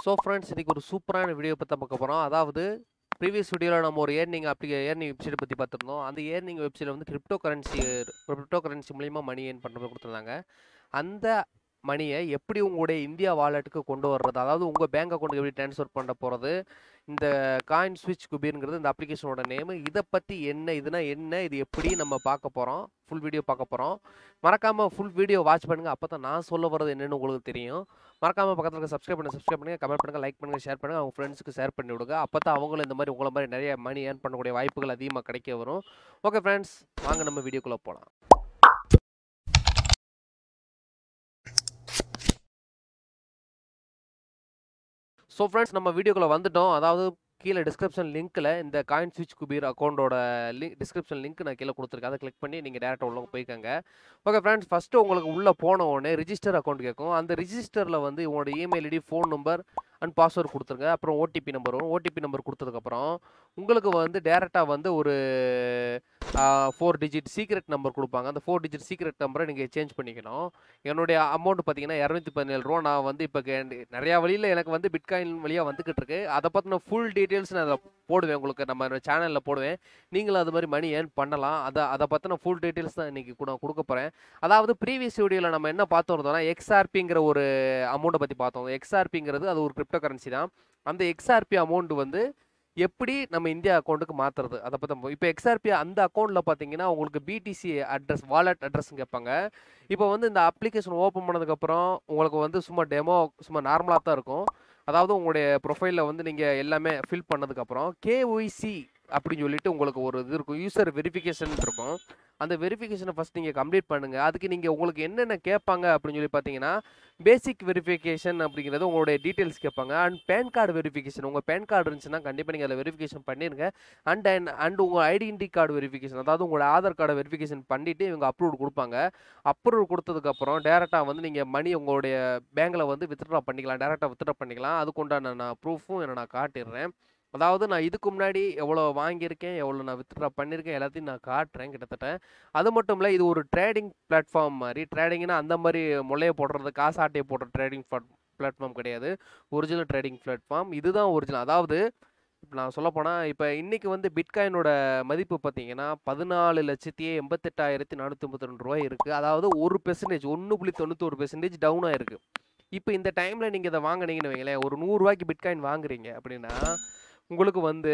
so friends இன்றைக்கி ஒரு சூப்பரான வீடியோ பற்றி பார்க்க போகிறோம் அதாவது ப்ரீவியஸ் வீடியோவில் நம்ம ஒரு ஏர்னிங் அப்படி ஏர்னிங் வெப்சைட் பற்றி பார்த்துருந்தோம் அந்த ஏர்னிங் வெப்சைட்டில் வந்து கிரிப்டோ கரன்சி கிரிப்டோ கரன்சி மூலிமா மணி ஏர்ன் பண்ணுற மாதிரி கொடுத்துருந்தாங்க அந்த மணியை எப்படி உங்களுடைய இந்தியா வாலெட்டுக்கு கொண்டு வர்றது அதாவது உங்கள் பேங்க் அக்கௌண்ட்டுக்கு எப்படி ட்ரான்ஸ்ஃபர் பண்ண போகிறது இந்த காயின் ஸ்விட்ச் குபீருங்கிறது இந்த அப்ளிகேஷனோட நேமு இதை பற்றி என்ன இதுனா என்ன இது எப்படி நம்ம பார்க்க போகிறோம் ஃபுல் வீடியோ பார்க்க போகிறோம் மறக்காமல் ஃபுல் வீடியோ வாட்ச் பண்ணுங்கள் அப்போ தான் நான் சொல்ல வர்றது என்னென்னு உங்களுக்கு தெரியும் மறக்காமல் பக்கத்தில் இருக்க சப்ஸ்கிரைப் பண்ணி சப்ஸ்கிரைப் பண்ணுங்கள் கமெண்ட் பண்ணுங்கள் லைக் பண்ணுங்கள் ஷேர் பண்ணுங்கள் அவங்க ஃப்ரெண்ட்ஸுக்கு ஷேர் பண்ணி விடுங்க அப்போ தான் அவங்களும் இந்த மாதிரி உங்களை மாதிரி நிறைய மணி ஏர்ன் பண்ணக்கூடிய வாய்ப்புகள் அதிகமாக கிடைக்க வரும் ஓகே ஃப்ரெண்ட்ஸ் வாங்க நம்ம வீடியோக்குள்ளே போகலாம் ஸோ ஃப்ரெண்ட்ஸ் நம்ம வீடியோக்குள்ளே வந்துட்டோம் அதாவது கீழே டிஸ்கிரிப்ஷன் லிங்க்கில் இந்த காயின் ஸ்விட்ச் குபீர் அக்கௌண்ட்டோட லிங்க் டிஸ்கிரிப்ஷன் லிங்க் நான் கீழே கொடுத்துருக்கேன் அதை கிளிக் பண்ணி நீங்கள் டேரெக்டாக உள்ள போய்க்கோங்க ஓகே ஃப்ரெண்ட்ஸ் ஃபஸ்ட்டு உங்களுக்கு உள்ளே போன உடனே ரிஜிஸ்டர் அக்கௌண்ட் கேட்கும் அந்த ரிஜிஸ்டரில் வந்து உங்களோட email ID phone number and password கொடுத்துருங்க அப்புறம் ஓடிபி நம்பர் வரும் ஓடிபி நம்பர் கொடுத்ததுக்கப்புறம் உங்களுக்கு வந்து டேரெக்டாக வந்து ஒரு ஃபோர் டிஜிட் சீக்ரெட் நம்பர் கொடுப்பாங்க அந்த ஃபோர் டிஜிட் சீக்ரெட் நம்பரை நீங்கள் சேஞ்ச் பண்ணிக்கணும் என்னுடைய அமௌண்ட் பார்த்தீங்கன்னா இரநூத்தி பதினேழு ரூபா நான் வந்து இப்போ நிறையா வழியில் எனக்கு வந்து பிட்காயின் வழியாக வந்துக்கிட்டு இருக்கு அதை பற்றின ஃபுல் டீட்டெயில்ஸ் நான் அதில் போடுவேன் உங்களுக்கு நம்ம சேனலில் போடுவேன் நீங்களும் அது மாதிரி மணி ஏர்ன் பண்ணலாம் அதை அதை பற்றின ஃபுல் டீட்டெயில்ஸ் தான் இன்றைக்கி கூட கொடுக்க போகிறேன் அதாவது ப்ரீவியஸ் வீடியோவில் நம்ம என்ன பார்த்தோம் இருந்தோம்னா எக்ஸ்ஆர்பிங்கிற ஒரு அமௌண்ட்டை பற்றி பார்த்தோம் எக்ஸ்ஆர்பிங்கிறது அது ஒரு கிரிப்டோ கரன்சி தான் அந்த எக்ஸ்ஆர்பி அமௌண்ட் வந்து எப்படி நம்ம இந்தியா அக்கௌண்ட்டுக்கு மாற்றுறது அதை பற்றி இப்போ எக்ஸ்ஆர்பி அந்த அக்கௌண்ட்டில் பார்த்தீங்கன்னா உங்களுக்கு பிடிசி அட்ரஸ் வாலெட் அட்ரஸ் கேட்பாங்க இப்போ வந்து இந்த அப்ளிகேஷன் ஓப்பன் பண்ணதுக்கப்புறம் உங்களுக்கு வந்து சும்மா டெமோ சும்மா நார்மலாக தான் இருக்கும் அதாவது உங்களுடைய ப்ரொஃபைலில் வந்து நீங்கள் எல்லாமே ஃபில் பண்ணதுக்கப்புறம் கேஒய்சி அப்படின்னு சொல்லிட்டு உங்களுக்கு ஒரு இது இருக்கும் யூசர் வெரிஃபிகேஷன் இருக்கும் அந்த வெரிஃபிகேஷனை ஃபஸ்ட் நீங்கள் கம்ப்ளீட் பண்ணுங்கள் அதுக்கு நீங்கள் உங்களுக்கு என்னென்ன கேட்பாங்க அப்படின்னு சொல்லி பார்த்தீங்கன்னா பேசிக் வெரிஃபிகேஷன் அப்படிங்கிறது உங்களுடைய டீட்டெயில்ஸ் கேட்பாங்க அண்ட் பேன் கார்டு வெரிஃபிகேஷன் உங்கள் பேன் கார்டு இருந்துச்சுன்னா கண்டிப்பாக நீங்கள் அதில் வெரிஃபிகேஷன் பண்ணிடுங்க அண்ட் அண்ட் அண்ட் உங்கள் ஐடென்டி கார்டு வெரிஃபிகேஷன் அதாவது உங்களோட ஆதார் கார்டை வெரிஃபிகேஷன் பண்ணிவிட்டு இவங்க அப்ரூவ் கொடுப்பாங்க அப்ரூவ் கொடுத்ததுக்கப்புறம் டேரெக்டாக வந்து நீங்கள் மணி உங்களுடைய பேங்கில் வந்து வித்ட்ரா பண்ணிக்கலாம் டேரெக்டாக வித்ட்ரா பண்ணிக்கலாம் அதுக்குண்டான நான் ப்ரூஃபும் என்ன நான் காட்டிடுறேன் அதாவது நான் இதுக்கு முன்னாடி எவ்வளோ வாங்கியிருக்கேன் எவ்வளோ நான் வித்ட்ரா பண்ணியிருக்கேன் எல்லாத்தையும் நான் காட்டுறேன் கிட்டத்தட்ட அது மட்டும் இல்லை இது ஒரு ட்ரேடிங் பிளாட்ஃபார்ம் மாதிரி ட்ரேடிங்னா அந்த மாதிரி முளைய போடுறது காசு ஆட்டையை போடுற ட்ரேடிங் பிளாட்ஃபார்ம் கிடையாது ஒரிஜினல் ட்ரேடிங் பிளாட்ஃபார்ம் இதுதான் ஒரிஜினல் அதாவது இப்போ நான் சொல்ல போனால் இப்போ இன்றைக்கி வந்து பிட்காயினோட மதிப்பு பார்த்தீங்கன்னா பதினாலு லட்சத்தி எண்பத்தெட்டாயிரத்தி நானூற்றி ஐம்பத்தி ரெண்டு ரூபாய் இருக்குது அதாவது ஒரு பெர்சன்டேஜ் ஒன்று புள்ளி தொண்ணூத்தொரு பெர்சன்டேஜ் டவுன் ஆயிருக்கு இப்போ இந்த டைமில் நீங்கள் இதை வாங்கினீங்கன்னு வைங்களேன் ஒரு நூறுரூவாய்க்கு பிட்காயின் வாங்குறீங்க அப்படின்னா உங்களுக்கு வந்து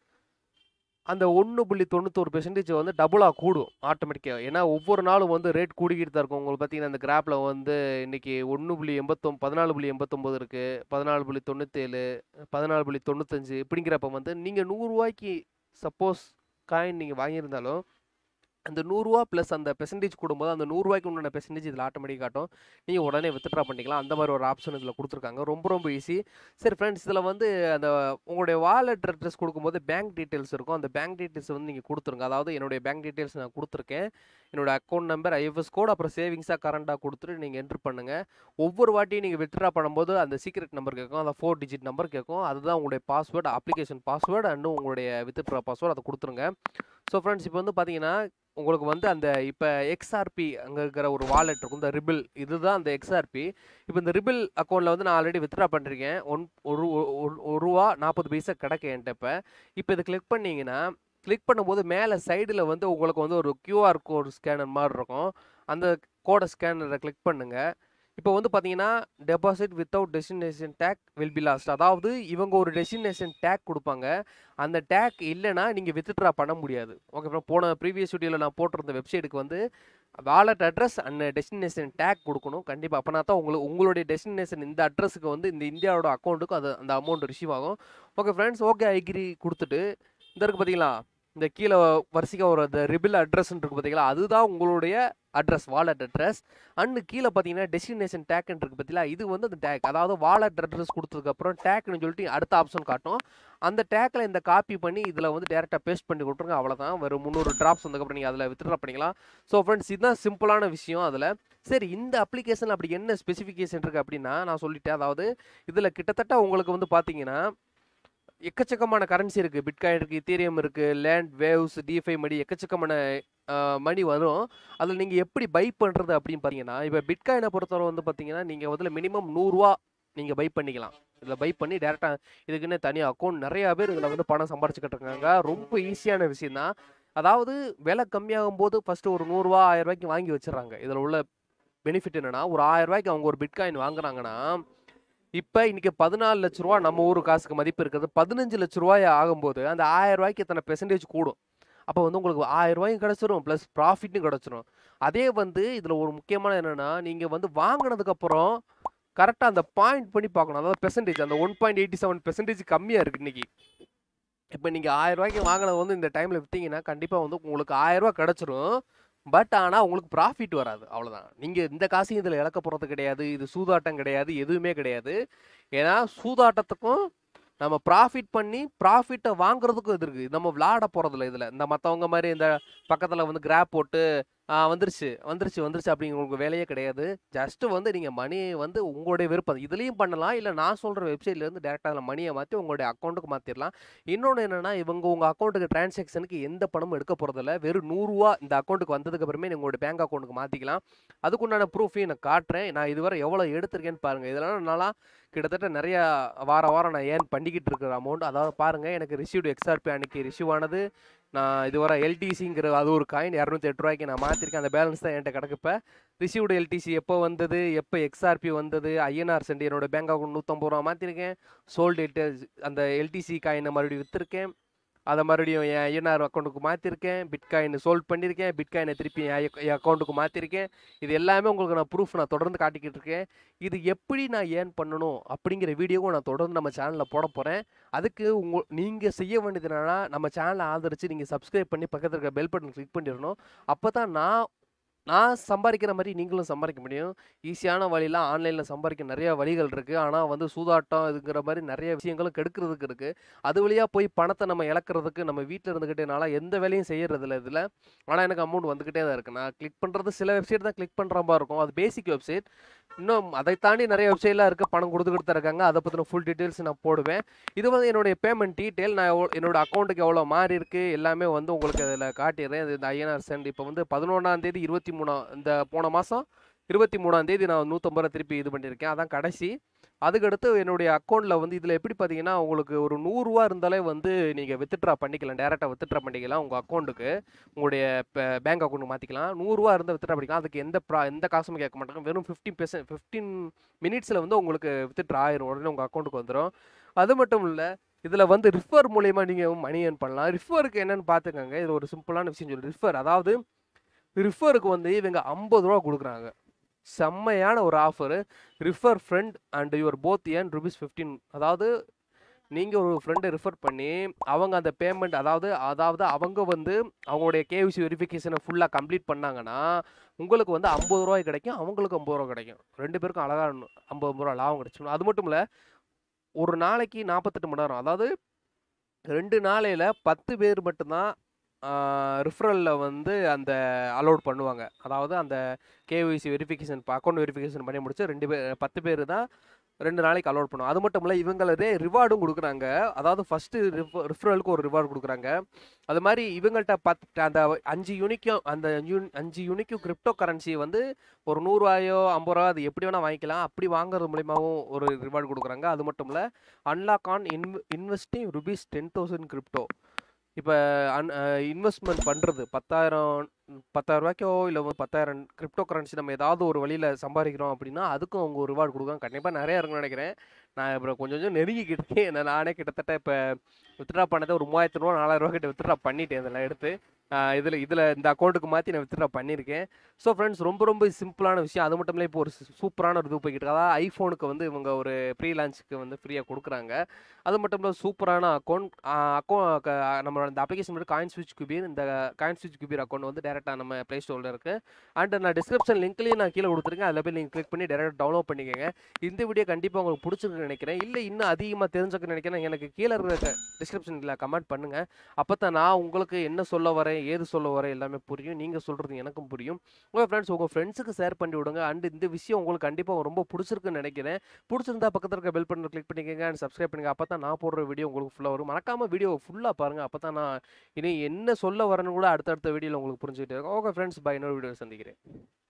அந்த ஒன்று புள்ளி தொண்ணூத்தொரு பெர்சன்டேஜ் வந்து டபுளாக கூடும் ஆட்டோமேட்டிக்காக ஏன்னா ஒவ்வொரு நாளும் வந்து ரேட் கூடிக்கிட்டு தான் இருக்கும் உங்களுக்கு பார்த்தீங்கன்னா அந்த கிராப்பில் வந்து இன்றைக்கி ஒன்று புள்ளி எண்பத்தொம் பதினாலு புள்ளி எண்பத்தொம்போது இருக்குது பதினாலு புள்ளி தொண்ணூற்றேழு பதினாலு புள்ளி தொண்ணூத்தஞ்சு இப்படிங்கிறப்ப வந்து நீங்கள் நூறுரூவாய்க்கு சப்போஸ் காயின் நீங்கள் வாங்கியிருந்தாலும் அந்த நூறுரூவா ப்ளஸ் அந்த பெர்சன்டேஜ் கூடும்போது அந்த நூறுரூவாய்க்கு உண்டான பெர்சன்டேஜ் இதில் ஆட்டோமேட்டிக் காட்டும் நீங்கள் உடனே வித்ட்ரா பண்ணிக்கலாம் அந்த மாதிரி ஒரு ஆப்ஷன் இதில் கொடுத்துருக்காங்க ரொம்ப ரொம்ப ஈஸி சரி ஃப்ரெண்ட்ஸ் இதில் வந்து அந்த உங்களுடைய வாலெட் அட்ரஸ் கொடுக்கும்போது பேங்க் டீட்டெயில்ஸ் இருக்கும் அந்த பேங்க் டீட்டெயில்ஸ் வந்து நீங்கள் கொடுத்துருங்க அதாவது என்னுடைய பேங்க் டீட்டெயில்ஸ் நான் கொடுத்துருக்கேன் என்னோடய அக்கௌண்ட் நம்பர் ஐஎஃப்எஸ் கோட் அப்புறம் சேவிங்ஸாக கரண்ட்டாக கொடுத்துட்டு நீங்கள் என்ட்ரு பண்ணுங்கள் ஒவ்வொரு வாட்டியும் நீங்கள் வித்ட்ரா பண்ணும்போது அந்த சீக்ரெட் நம்பர் கேட்கும் அந்த ஃபோர் டிஜிட் நம்பர் கேட்கும் அதுதான் உங்களுடைய பாஸ்வேர்டு அப்ளிகேஷன் பாஸ்வேர்டு அண்டு உங்களுடைய வித்ட்ரா பாஸ்வேர்டு அதை கொடுத்துருங்க ஸோ ஃப்ரெண்ட்ஸ் இப்போ வந்து பார்த்தீங்கன்னா உங்களுக்கு வந்து அந்த இப்போ எக்ஸ்ஆர்பி அங்கே இருக்கிற ஒரு வாலெட் இருக்கும் இந்த ரிபிள் இதுதான் அந்த எக்ஸ்ஆர்பி இப்போ இந்த ரிபிள் அக்கௌண்ட்டில் வந்து நான் ஆல்ரெடி வித்ட்ரா பண்ணிருக்கேன் ஒன் ஒரு ஒரு ரூபா நாற்பது பைசா கிடக்கு என்கிட்ட இப்போ இப்போ இதை கிளிக் பண்ணிங்கன்னா கிளிக் பண்ணும்போது மேலே சைடில் வந்து உங்களுக்கு வந்து ஒரு கியூஆர் கோட் ஸ்கேனர் மாதிரி இருக்கும் அந்த கோடை ஸ்கேனரை கிளிக் பண்ணுங்கள் இப்போ வந்து பார்த்தீங்கன்னா deposit without destination tag will be lost அதாவது இவங்க ஒரு டெஸ்டினேஷன் டேக் கொடுப்பாங்க அந்த டேக் இல்லைன்னா நீங்கள் வித்ட்ரா பண்ண முடியாது ஓகே போன ப்ரீவியஸ் வீடியோவில் நான் போட்டிருந்த வெப்சைட்டுக்கு வந்து wallet address and destination tag கொடுக்கணும் கண்டிப்பாக அப்போனா தான் உங்களுக்கு உங்களுடைய டெஸ்டினேஷன் இந்த அட்ரஸுக்கு வந்து இந்த இந்தியாவோட அக்கௌண்ட்டுக்கு அது அந்த அமௌண்ட் ரிசீவ் ஆகும் ஓகே ஃப்ரெண்ட்ஸ் ஓகே ஐகிரி கொடுத்துட்டு இந்த இருக்குது பார்த்தீங்களா இந்த கீழே வரிசைக்காக ஒரு அந்த ரிபிள் அட்ரஸ்ன்னு இருக்குது பார்த்தீங்களா அதுதான் உங்களுடைய அட்ரஸ் வாலெட் அட்ரஸ் அண்டு கீழே பார்த்தீங்கன்னா டெஸ்டினேஷன் டேக்னு இருக்குது பார்த்தீங்களா இது வந்து அந்த டேக் அதாவது வாலெட் அட்ரஸ் கொடுத்ததுக்கப்புறம் டேக்னு சொல்லிட்டு அடுத்த ஆப்ஷன் காட்டும் அந்த டேக்கில் இந்த காப்பி பண்ணி இதில் வந்து டேரெக்டாக பேஸ்ட் பண்ணி கொடுத்துருங்க அவ்வளோதான் வெறும் முந்நூறு ட்ராப்ஸ் வந்ததுக்கப்புறம் நீங்கள் அதில் வித்ட்ரா பண்ணிக்கலாம் ஸோ ஃப்ரெண்ட்ஸ் இதுதான் சிம்பிளான விஷயம் அதில் சரி இந்த அப்ளிகேஷன் அப்படி என்ன ஸ்பெசிஃபிகேஷன் இருக்குது அப்படின்னா நான் சொல்லிட்டேன் அதாவது இதில் கிட்டத்தட்ட உங்களுக்கு வந்து பார்த்தீங்கன்னா எக்கச்சக்கமான கரன்சி இருக்குது பிட்காயின் இருக்குது இத்தீரியம் இருக்குது லேண்ட் வேவ்ஸ் டிஃபை மணி எக்கச்சக்கமான மணி வரும் அதில் நீங்கள் எப்படி பை பண்ணுறது அப்படின்னு பார்த்தீங்கன்னா இப்போ பிட்காயினை பொறுத்தவரை வந்து பார்த்தீங்கன்னா நீங்கள் முதல்ல மினிமம் நூறுரூவா நீங்கள் பை பண்ணிக்கலாம் இதில் பை பண்ணி டேரெக்டாக இதுக்குன்னு தனி அக்கௌண்ட் நிறையா பேர் இதில் வந்து பணம் சம்பாரிச்சுக்கிட்டு இருக்காங்க ரொம்ப ஈஸியான விஷயம் தான் அதாவது விலை கம்மியாகும் போது ஃபஸ்ட்டு ஒரு நூறுரூவா ஆயிரம் ரூபாய்க்கு வாங்கி வச்சிடுறாங்க இதில் உள்ள பெனிஃபிட் என்னன்னா ஒரு ஆயிரம் ரூபாய்க்கு அவங்க ஒரு பிட்காயின் வாங்குறாங்கன்னா இப்போ இன்னைக்கு பதினாலு லட்ச ரூபா நம்ம ஊர் காசுக்கு மதிப்பு இருக்கிறது பதினஞ்சு லட்ச ரூபாய் ஆகும்போது அந்த ஆயிரம் ரூபாய்க்கு எத்தனை பெர்சன்டேஜ் கூடும் அப்போ வந்து உங்களுக்கு ஆயிரம் ரூபாயும் கிடச்சிரும் ப்ளஸ் ப்ராஃபிட்டும் கிடச்சிரும் அதே வந்து இதில் ஒரு முக்கியமான என்னென்னா நீங்கள் வந்து வாங்கினதுக்கப்புறம் கரெக்டாக அந்த பாயிண்ட் பண்ணி பார்க்கணும் அதாவது பெர்சன்டேஜ் அந்த one point eighty seven percentage கம்மியாக இருக்குது இன்றைக்கி இப்போ நீங்கள் ஆயிரம் ரூபாய்க்கு வாங்கினது வந்து இந்த டைமில் விற்றீங்கன்னா கண்டிப்பாக வந்து உங்களுக்கு ஆயிரம் ரூபாய் கிடச்சிரும் பட் ஆனால் உங்களுக்கு ப்ராஃபிட் வராது அவ்வளோதான் நீங்கள் இந்த காசையும் இதில் இழக்க போகிறது கிடையாது இது சூதாட்டம் கிடையாது எதுவுமே கிடையாது ஏன்னா சூதாட்டத்துக்கும் நம்ம ப்ராஃபிட் பண்ணி ப்ராஃபிட்டை வாங்குறதுக்கும் இது இருக்குது நம்ம விளாட போகிறதில்ல இதில் இந்த மற்றவங்க மாதிரி இந்த பக்கத்தில் வந்து கிராப் போட்டு ஆ, வந்துருச்சு வந்துருச்சு வந்துருச்சு அப்படிங்கிற உங்களுக்கு வேலையே கிடையாது ஜஸ்ட்டு வந்து நீங்கள் மணியை வந்து உங்களுடைய விருப்பம் இதுலேயும் பண்ணலாம் இல்லை நான் சொல்கிற வெப்சைட்லேருந்து டேரெக்டாக அதில் மணியை மாற்றி உங்களுடைய அக்கௌண்ட்டுக்கு மாற்றிடலாம் இன்னொன்று என்னென்னா இவங்க உங்கள் அக்கௌண்ட்டுக்கு டிரான்சாக்ஷனுக்கு எந்த பணமும் எடுக்க போகிறதில்ல வெறும் நூறுரூவா இந்த அக்கௌண்ட்டுக்கு வந்ததுக்கு அப்புறமே உங்களோட பேங்க் அக்கௌண்ட்டுக்கு மாற்றிக்கலாம் அதுக்குண்டான ப்ரூஃபையும் நான் காட்டுறேன் நான் இதுவரை எவ்வளோ எடுத்திருக்கேன்னு பாருங்கள் இதெல்லாம் நல்லா கிட்டத்தட்ட நிறைய வார வாரம் நான் ஏர்ன் பண்ணிக்கிட்டு இருக்கிற அமௌண்ட் அதாவது பாருங்கள் எனக்கு ரிசீவ்டு எக்ஸ்ஆர்பி அன்னைக்கு ரிசீவ் ஆனது நான் இதுவரை எல்டிசிங்கிற அது ஒரு காயின் இரநூத்தி எட்டு ரூபாய்க்கு நான் மாற்றிருக்கேன் அந்த பேலன்ஸ் தான் என்கிட்ட கிடக்குப்ப ரிசீவ்டு எல்டிசி எப்போ வந்தது எப்போ எக்ஸ்ஆர்பி வந்தது ஐஎன்ஆர் சென்ட் என்னோட பேங்க் அக்கௌண்ட் நூற்றம்பது ரூபா மாற்றிருக்கேன் சோல்டு எட்டு அந்த எல்டிசி காயினை மறுபடியும் விற்றுருக்கேன் அதை மறுபடியும் என் ஐஎன்ஆர் அக்கௌண்ட்டுக்கு மாற்றிருக்கேன் பிட்காயின் சோல்ட் பண்ணியிருக்கேன் பிட்காயினை திருப்பி என் ஐ- என் அக்கௌண்ட்டுக்கு மாற்றிருக்கேன் இது எல்லாமே உங்களுக்கு நான் ப்ரூஃப் நான் தொடர்ந்து காட்டிக்கிட்டு இருக்கேன் இது எப்படி நான் ஏர்ன் பண்ணணும் அப்படிங்கிற வீடியோவும் நான் தொடர்ந்து நம்ம சேனலில் போட போகிறேன் அதுக்கு உங்க நீங்கள் செய்ய வேண்டியது என்னன்னா நம்ம சேனலை ஆதரித்து நீங்கள் சப்ஸ்கிரைப் பண்ணி பக்கத்தில் இருக்க பெல் பட்டன் கிளிக் பண்ணிடணும் அப்போ தான் நான் நான் சம்பாதிக்கிற மாதிரி நீங்களும் சம்பாதிக்க முடியும் ஈஸியான வழியில் ஆன்லைனில் சம்பாதிக்க நிறைய வழிகள் இருக்குது ஆனால் வந்து சூதாட்டம் இதுங்கிற மாதிரி நிறைய விஷயங்களும் கெடுக்கிறதுக்கு இருக்குது அது வழியாக போய் பணத்தை நம்ம இழக்கிறதுக்கு நம்ம வீட்டில் இருந்துக்கிட்டேனால எந்த வேலையும் செய்யறதில்ல இதில் ஆனால் எனக்கு அமௌண்ட் வந்துக்கிட்டே தான் இருக்குது நான் கிளிக் பண்ணுறது சில வெப்சைட் தான் கிளிக் பண்ணுற மாதிரி இருக்கும் அது பேசிக் வெப்சைட் இன்னும் அதை தாண்டி நிறைய வெப்சைட்லாம் இருக்குது பணம் கொடுத்துக்கிட்டு தான் இருக்காங்க அதை பற்றின ஃபுல் டீட்டெயில்ஸ் நான் போடுவேன் இது வந்து என்னுடைய பேமெண்ட் டீட்டெயில் நான் எவ்வளோ என்னோட அக்கௌண்ட்டுக்கு எவ்வளோ மாறி இருக்கு எல்லாமே வந்து உங்களுக்கு அதில் காட்டிடுறேன் இது இந்த ஐஎன்ஆர் சென்ட் இப்போ வந்து பதினொன்றாம் தேதி இருபத்தி மூணாம் இந்த போன மாதம் இருபத்தி மூணாம் தேதி நான் நூற்றம்பது ரூபா திருப்பி இது பண்ணியிருக்கேன் அதான் கடைசி அதுக்கடுத்து என்னுடைய அக்கௌண்ட்டில் வந்து இதில் எப்படி பார்த்தீங்கன்னா உங்களுக்கு ஒரு நூறுரூவா இருந்தாலே வந்து நீங்கள் வித்ட்ரா பண்ணிக்கலாம் டேரெக்டாக வித்ட்ரா பண்ணிக்கலாம் உங்கள் அக்கௌண்ட்டுக்கு உங்களுடைய பேங்க் அக்கௌண்ட்டுக்கு மாற்றிக்கலாம் நூறுரூவா இருந்தால் வித்ட்ரா பண்ணிக்கலாம் அதுக்கு எந்த ப்ரா எந்த காசும் கேட்க மாட்டாங்க வெறும் ஃபிஃப்டீன் பெர்சன்ட் ஃபிஃப்டீன் மினிட்ஸில் வந்து உங்களுக்கு வித்ட்ரா ஆயிரும் உடனே உங்கள் அக்கௌண்ட்டுக்கு வந்துடும் அது மட்டும் இல்லை இதில் வந்து ரிஃபர் மூலயமா நீங்கள் மணி ஏர்ன் பண்ணலாம் ரிஃபருக்கு என்னன்னு பார்த்துக்கோங்க இது ஒரு சிம்பிளான விஷயம் சொல்லி ரிஃபர் அதாவது ரிஃபருக்கு வந்து இவங்க ஐம்பது ரூபா கொடுக்குறாங்க செம்மையான ஒரு offer refer friend and your both earn rupees fifteen அதாவது நீங்கள் ஒரு ஃப்ரெண்டை ரிஃபர் பண்ணி அவங்க அந்த பேமெண்ட் அதாவது அதாவது அவங்க வந்து அவங்களுடைய கேவிசி வெரிஃபிகேஷனை ஃபுல்லாக கம்ப்ளீட் பண்ணாங்கன்னா உங்களுக்கு வந்து ஐம்பது ரூபாய் கிடைக்கும் அவங்களுக்கு ஐம்பது ரூபா கிடைக்கும் ரெண்டு பேருக்கும் அழகாக ஐம்பது ரூபா லாபம் கிடைச்சிடும் அது மட்டும் இல்லை ஒரு நாளைக்கு நாற்பத்தெட்டு மணி நேரம் அதாவது ரெண்டு நாளையில் பத்து பேர் மட்டும்தான் ரிஃபரலில் வந்து அந்த அலோட் பண்ணுவாங்க அதாவது அந்த கேவிசி வெரிஃபிகேஷன் அக்கௌண்ட் வெரிஃபிகேஷன் பண்ணி முடிச்சு ரெண்டு பேர் பத்து பேர் தான் ரெண்டு நாளைக்கு அலோட் பண்ணுவோம் அது மட்டும் இல்லை இவங்களே ரிவார்டும் கொடுக்குறாங்க அதாவது ஃபஸ்ட்டு ரிஃபரலுக்கு ஒரு ரிவார்டு கொடுக்குறாங்க அது மாதிரி இவங்கள்ட்ட பத்து அந்த அஞ்சு யூனிக்கும் அந்த யூன்- அஞ்சு யூனிக்கும் கிரிப்டோ கரன்சி வந்து ஒரு நூறுரூவாயோ ஐம்பது ரூபா அது எப்படி வேணால் வாங்கிக்கலாம் அப்படி வாங்குறது மூலியமாகவும் ஒரு ரிவார்டு கொடுக்குறாங்க அது மட்டும் இல்லை unlock on in investing rupees ten thousand crypto இப்போ அன் இன்வெஸ்ட்மெண்ட் பண்ணுறது பத்தாயிரம் பத்தாயிரம் ரூபாய்க்கோ இல்லை பத்தாயிரம் கிரிப்டோ கரன்சி நம்ம ஏதாவது ஒரு வழியில் சம்பாதிக்கிறோம் அப்படின்னா அதுக்கும் அவங்க ஒரு ரிவார்டு கொடுக்குறாங்க கண்டிப்பாக நிறையா இருக்குன்னு நினைக்கிறேன் நான் இப்போ கொஞ்சம் கொஞ்சம் நெருங்கிக்கிட்டு இருக்கேன் என்ன நானே கிட்டத்தட்ட இப்போ வித்ட்ரா பண்ணதை ஒரு மூவாயிரத்து ரூபா நாலாயிரம் ரூபா கிட்ட வித்ட்ரா பண்ணிட்டேன் இதெல்லாம் எடுத்து இதில் இதில் இந்த அக்கௌண்ட்டுக்கு மாற்றி நான் வித்ட்ரா பண்ணியிருக்கேன் ஸோ ஃப்ரெண்ட்ஸ் ரொம்ப ரொம்ப சிம்பிளான விஷயம் அது மட்டும் இல்லை இப்போ ஒரு சு- சூப்பரான ஒரு இது போய்கிட்டு இருக்கு அதாவது ஐஃபோனுக்கு வந்து இவங்க ஒரு ப்ரீ லான்ச்சுக்கு வந்து ஃப்ரீயாக கொடுக்குறாங்க அது மட்டும் இல்லை சூப்பரான அக்கௌண்ட் அக்கௌண்ட் நம்மளோட இந்த அப்ளிகேஷன் வந்து காயின் ஸ்விட்ச் குபீர் இந்த காயின் ஸ்விட்ச் குபீர் அக்கௌண்ட் வந்து டேரெக்டாக நம்ம ப்ளே ஸ்டோரில் இருக்குது அண்ட் நான் டிஸ்கிரிப்ஷன் லிங்க்லேயும் நான் கீழே கொடுத்துருக்கேன் அதில் போய் நீங்கள் கிளிக் பண்ணி டேரெக்டாக டவுன்லோட் பண்ணிக்கோங்க இந்த வீடியோ கண்டிப்பாக உங்களுக்கு பிடிச்சிருக்குன்னு நினைக்கிறேன் இல்லை இன்னும் அதிகமாக தெரிஞ்சுக்க நினைக்கிறேன் எனக்கு கீழே இருக்கிற டிஸ்கிரிப்ஷனில் கமெண்ட் பண்ணுங்கள் அப்போ தான் நான் உங்களுக்கு என்ன சொல்ல வரேன் ஏது சொல்ல வரேன் எல்லாமே புரியும் நீங்கள் சொல்கிறது எனக்கும் புரியும் உங்கள் ஃப்ரெண்ட்ஸ் உங்கள் ஃப்ரெண்ட்ஸுக்கு ஷேர் பண்ணி விடுங்க அண்ட் இந்த விஷயம் உங்களுக்கு கண்டிப்பாக ரொம்ப பிடிச்சிருக்குன்னு நினைக்கிறேன் பிடிச்சிருந்தா பக்கத்தில் இருக்க பெல் பட்டன் கிளிக் பண்ணிக்கோங்க அண்ட் சப்ஸ்கிரைப் பண்ணுங்க அப்போ தான் நான் போடுற வீடியோ உங்களுக்கு ஃபுல்லாக வரும் மறக்காமல் வீடியோ ஃபுல்லாக பாருங்கள் அப்போ தான் நான் இனி என்ன சொல்ல வரேன்னு கூட அடுத்தடுத்த வீடியோவில் உங்களுக்கு புரிஞ்சுக்கிட்டே இருக்கும் ஓகே ஃப்ரெண்ட்ஸ் பை இன்னொரு வீடியோ சந்திக்கிறேன்